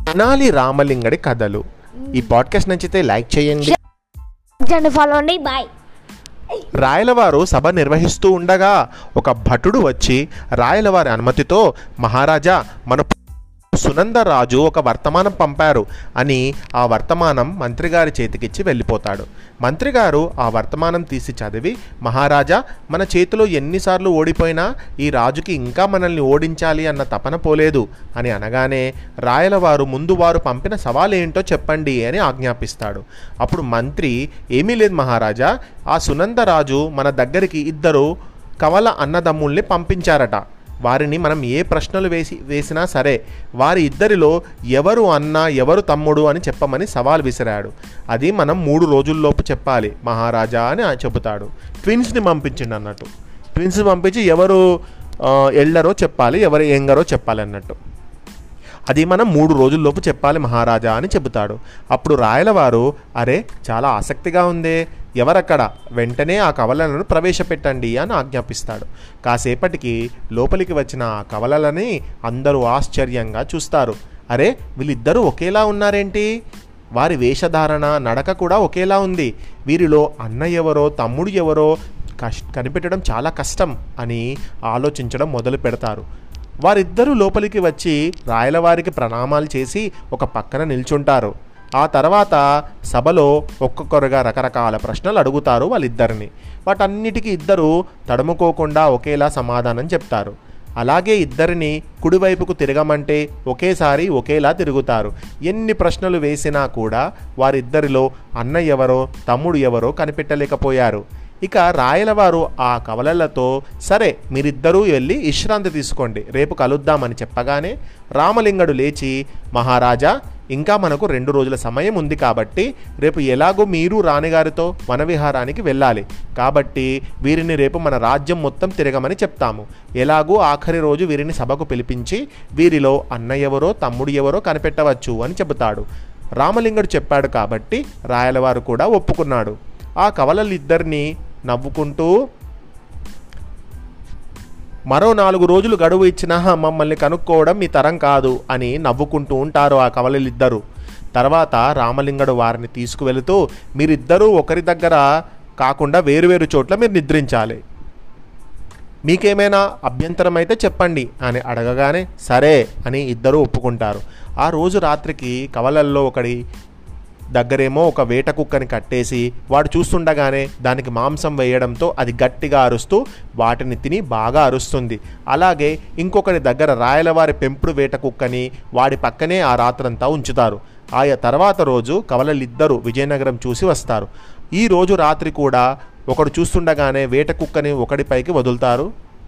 తెనాలి రామలింగడి కథలు ఈ పాడ్కాస్ట్ నచ్చితే లైక్ చేయండి అండ్ ఫాలో అండి బాయ్ రాయలవారు సభ నిర్వహిస్తూ ఉండగా ఒక భటుడు వచ్చి రాయలవారి అనుమతితో మహారాజా మన సునందరాజు ఒక వర్తమానం పంపారు అని ఆ వర్తమానం మంత్రిగారి చేతికిచ్చి వెళ్ళిపోతాడు మంత్రిగారు ఆ వర్తమానం తీసి చదివి మహారాజా మన చేతిలో ఎన్నిసార్లు ఓడిపోయినా ఈ రాజుకి ఇంకా మనల్ని ఓడించాలి అన్న తపన పోలేదు అని అనగానే రాయలవారు ముందు వారు పంపిన సవాలేంటో చెప్పండి అని ఆజ్ఞాపిస్తాడు అప్పుడు మంత్రి ఏమీ లేదు మహారాజా ఆ సునందరాజు మన దగ్గరికి ఇద్దరు కవల అన్నదమ్ముల్ని పంపించారట వారిని మనం ఏ ప్రశ్నలు వేసి వేసినా సరే వారి ఇద్దరిలో ఎవరు అన్న ఎవరు తమ్ముడు అని చెప్పమని సవాల్ విసిరాడు అది మనం మూడు రోజుల్లోపు చెప్పాలి మహారాజా అని ఆయన చెబుతాడు ట్విన్స్ని పంపించిండు అన్నట్టు ట్విన్స్ పంపించి ఎవరు ఆ, ఎల్డరో చెప్పాలి ఎవరు యంగరో చెప్పాలి అన్నట్టు అది మనం మూడు రోజుల్లోపు చెప్పాలి మహారాజా అని చెబుతాడు అప్పుడు రాయలవారు అరే చాలా ఆసక్తిగా ఉందే ఎవరక్కడ వెంటనే ఆ కవలలను ప్రవేశపెట్టండి అని ఆజ్ఞాపిస్తాడు కాసేపటికి లోపలికి వచ్చిన ఆ కవలలని అందరూ ఆశ్చర్యంగా చూస్తారు అరే వీళ్ళిద్దరూ ఒకేలా ఉన్నారేంటి వారి వేషధారణ నడక కూడా ఒకేలా ఉంది వీరిలో అన్న ఎవరో తమ్ముడు ఎవరో కష్ కనిపెట్టడం చాలా కష్టం అని ఆలోచించడం మొదలు పెడతారు వారిద్దరూ లోపలికి వచ్చి రాయలవారికి ప్రణామాలు చేసి ఒక పక్కన నిల్చుంటారు ఆ తర్వాత సభలో ఒక్కొక్కరుగా రకరకాల ప్రశ్నలు అడుగుతారు వాళ్ళిద్దరిని వాటన్నిటికీ ఇద్దరు తడుముకోకుండా ఒకేలా సమాధానం చెప్తారు అలాగే ఇద్దరిని కుడివైపుకు తిరగమంటే ఒకేసారి ఒకేలా తిరుగుతారు ఎన్ని ప్రశ్నలు వేసినా కూడా వారిద్దరిలో అన్న ఎవరో తమ్ముడు ఎవరో కనిపెట్టలేకపోయారు ఇక రాయలవారు ఆ కవలలతో సరే మీరిద్దరూ వెళ్ళి విశ్రాంతి తీసుకోండి రేపు కలుద్దామని చెప్పగానే రామలింగడు లేచి మహారాజా ఇంకా మనకు రెండు రోజుల సమయం ఉంది కాబట్టి రేపు ఎలాగో మీరు రాణిగారితో వనవిహారానికి వెళ్ళాలి కాబట్టి వీరిని రేపు మన రాజ్యం మొత్తం తిరగమని చెప్తాము ఎలాగో ఆఖరి రోజు వీరిని సభకు పిలిపించి వీరిలో అన్న ఎవరో తమ్ముడు ఎవరో కనిపెట్టవచ్చు అని చెబుతాడు రామలింగడు చెప్పాడు కాబట్టి రాయలవారు కూడా ఒప్పుకున్నాడు ఆ కవలలిద్దరినీ నవ్వుకుంటూ మరో నాలుగు రోజులు గడువు ఇచ్చినా మమ్మల్ని కనుక్కోవడం మీ తరం కాదు అని నవ్వుకుంటూ ఉంటారు ఆ కవలలిద్దరూ తర్వాత రామలింగడు వారిని తీసుకువెళుతూ మీరిద్దరూ ఒకరి దగ్గర కాకుండా వేరువేరు చోట్ల మీరు నిద్రించాలి మీకేమైనా అభ్యంతరం అయితే చెప్పండి అని అడగగానే సరే అని ఇద్దరూ ఒప్పుకుంటారు ఆ రోజు రాత్రికి కవలల్లో ఒకడి దగ్గరేమో ఒక వేట కుక్కని కట్టేసి వాడు చూస్తుండగానే దానికి మాంసం వేయడంతో అది గట్టిగా అరుస్తూ వాటిని తిని బాగా అరుస్తుంది అలాగే ఇంకొకరి దగ్గర రాయలవారి పెంపుడు వేట కుక్కని వాడి పక్కనే ఆ రాత్రంతా ఉంచుతారు ఆయా తర్వాత రోజు కవలలిద్దరూ విజయనగరం చూసి వస్తారు ఈ రోజు రాత్రి కూడా ఒకడు చూస్తుండగానే వేట కుక్కని ఒకడిపైకి వదులుతారు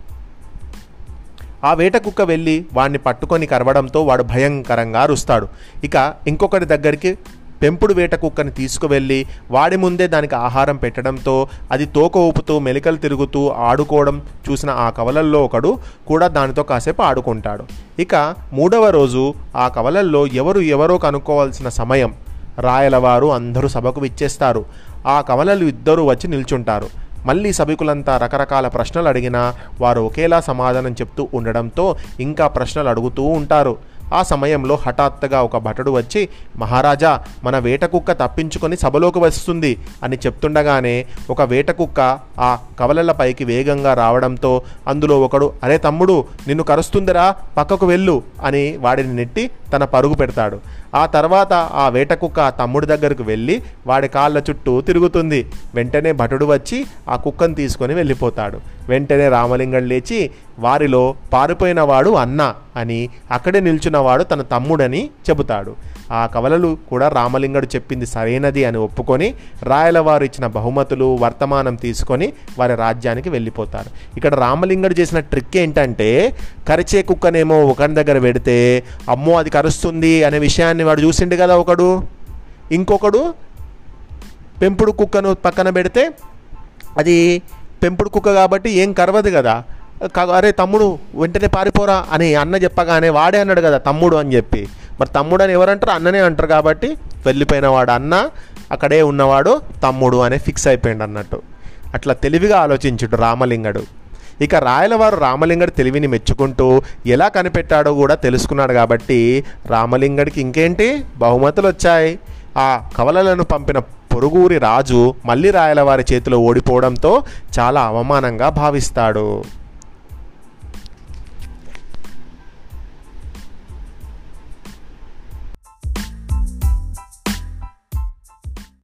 ఆ వేట కుక్క వెళ్ళి వాడిని పట్టుకొని కరవడంతో వాడు భయంకరంగా అరుస్తాడు ఇక ఇంకొకటి దగ్గరికి పెంపుడు వేట కుక్కని తీసుకువెళ్ళి వాడి ముందే దానికి ఆహారం పెట్టడంతో అది తోక ఊపుతూ మెలికలు తిరుగుతూ ఆడుకోవడం చూసిన ఆ కవలల్లో ఒకడు కూడా దానితో కాసేపు ఆడుకుంటాడు ఇక మూడవ రోజు ఆ కవలల్లో ఎవరు ఎవరో కనుక్కోవాల్సిన సమయం రాయలవారు అందరూ సభకు విచ్చేస్తారు ఆ కవలలు ఇద్దరూ వచ్చి నిల్చుంటారు మళ్ళీ సభికులంతా రకరకాల ప్రశ్నలు అడిగినా వారు ఒకేలా సమాధానం చెప్తూ ఉండడంతో ఇంకా ప్రశ్నలు అడుగుతూ ఉంటారు ఆ సమయంలో హఠాత్తుగా ఒక భటుడు వచ్చి మహారాజా మన వేట కుక్క తప్పించుకొని సభలోకి వస్తుంది అని చెప్తుండగానే ఒక వేట కుక్క ఆ కవలలపైకి వేగంగా రావడంతో అందులో ఒకడు అరే తమ్ముడు నిన్ను కరుస్తుందిరా పక్కకు వెళ్ళు అని వాడిని నెట్టి తన పరుగు పెడతాడు ఆ తర్వాత ఆ వేట కుక్క ఆ తమ్ముడి దగ్గరకు వెళ్ళి వాడి కాళ్ళ చుట్టూ తిరుగుతుంది వెంటనే భటుడు వచ్చి ఆ కుక్కను తీసుకొని వెళ్ళిపోతాడు వెంటనే రామలింగం లేచి వారిలో పారిపోయిన వాడు అన్న అని అక్కడే నిల్చున్నవాడు తన తమ్ముడని చెబుతాడు ఆ కవలలు కూడా రామలింగడు చెప్పింది సరైనది అని ఒప్పుకొని రాయలవారు ఇచ్చిన బహుమతులు వర్తమానం తీసుకొని వారి రాజ్యానికి వెళ్ళిపోతారు ఇక్కడ రామలింగడు చేసిన ట్రిక్ ఏంటంటే కరిచే కుక్కనేమో ఒకరి దగ్గర పెడితే అమ్మో అది కరుస్తుంది అనే విషయాన్ని వాడు చూసిండు కదా ఒకడు ఇంకొకడు పెంపుడు కుక్కను పక్కన పెడితే అది పెంపుడు కుక్క కాబట్టి ఏం కరవదు కదా కా- అరే తమ్ముడు వెంటనే పారిపోరా అని అన్న చెప్పగానే వాడే అన్నాడు కదా తమ్ముడు అని చెప్పి మరి తమ్ముడు అని ఎవరంటారు అన్ననే అంటారు కాబట్టి వెళ్ళిపోయిన వాడు అన్న అక్కడే ఉన్నవాడు తమ్ముడు అనే ఫిక్స్ అయిపోయింది అన్నట్టు అట్లా తెలివిగా ఆలోచించుడు రామలింగడు ఇక రాయలవారు రామలింగడి తెలివిని మెచ్చుకుంటూ ఎలా కనిపెట్టాడో కూడా తెలుసుకున్నాడు కాబట్టి రామలింగడికి ఇంకేంటి బహుమతులు వచ్చాయి ఆ కవలలను పంపిన పొరుగురి రాజు మళ్ళీ రాయలవారి చేతిలో ఓడిపోవడంతో చాలా అవమానంగా భావిస్తాడు